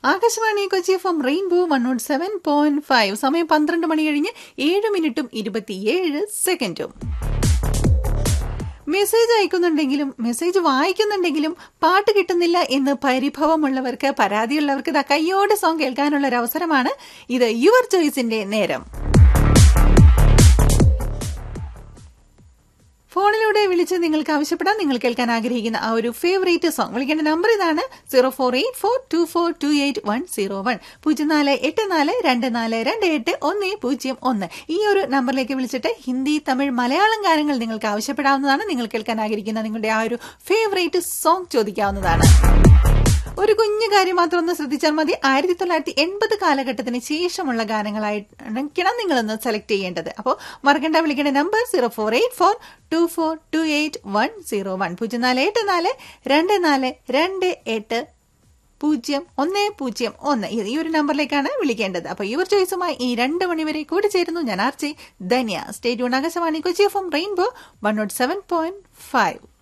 Akashvani Kochi F M rainbow one nought seven point five സമയം പന്ത്രണ്ട് മണി കഴിഞ്ഞ് ഏഴ് മിനിറ്റും ഇരുപത്തിയേഴ് സെക്കൻഡും മെസ്സേജ് അയക്കുന്നുണ്ടെങ്കിലും മെസ്സേജ് വായിക്കുന്നുണ്ടെങ്കിലും പാട്ട് കിട്ടുന്നില്ല എന്ന് പരിഭവമുള്ളവർക്ക് പരാതിയുള്ളവർക്ക് ദാ കയ്യോടെ സോങ് കേൾക്കാനുള്ള ഒരു അവസരമാണ് ഇത് യുവർ ചോയ്സിന്റെ നേരം ഫോണിലൂടെ വിളിച്ച് നിങ്ങൾക്ക് ആവശ്യപ്പെടാൻ നിങ്ങൾ കേൾക്കാൻ ആഗ്രഹിക്കുന്ന ആ ഒരു ഫേവറേറ്റ് സോങ് വിളിക്കേണ്ട നമ്പർ ഇതാണ് zero four eight four two four two eight one zero one പൂജ്യം നാല് എട്ട് നാല് രണ്ട് നാല് രണ്ട് എട്ട് ഒന്ന് പൂജ്യം ഒന്ന് ഈ ഒരു നമ്പറിലേക്ക് വിളിച്ചിട്ട് ഹിന്ദി തമിഴ് മലയാളം ഗാനങ്ങൾ നിങ്ങൾക്ക് ആവശ്യപ്പെടാവുന്നതാണ് നിങ്ങൾ കേൾക്കാൻ ആഗ്രഹിക്കുന്ന നിങ്ങളുടെ ആ ഒരു ഫേവറേറ്റ് സോങ് ചോദിക്കാവുന്നതാണ് ഒരു കുഞ്ഞു കാര്യം മാത്രം ഒന്ന് ശ്രദ്ധിച്ചാൽ മതി ആയിരത്തി തൊള്ളായിരത്തി എൺപത് കാലഘട്ടത്തിന് ശേഷമുള്ള ഗാനങ്ങളായിരിക്കണം നിങ്ങളൊന്ന് സെലക്ട് ചെയ്യേണ്ടത് അപ്പോൾ മറക്കണ്ട വിളിക്കേണ്ട number zero four eight four two four two eight one zero one പൂജ്യം നാല് എട്ട് നാല് രണ്ട് നാല് രണ്ട് എട്ട് പൂജ്യം ഒന്ന് പൂജ്യം ഒന്ന് ഈ ഒരു നമ്പറിലേക്കാണ് വിളിക്കേണ്ടത് അപ്പൊ യുവർ ചോയ്സുമായി ഈ രണ്ട് മണിവരെ കൂടി ചേരുന്നു ഞാൻ ആർച്ചി ധന്യ സ്റ്റേറ്റ് Akashvani Kochi F M rainbow one nought seven point five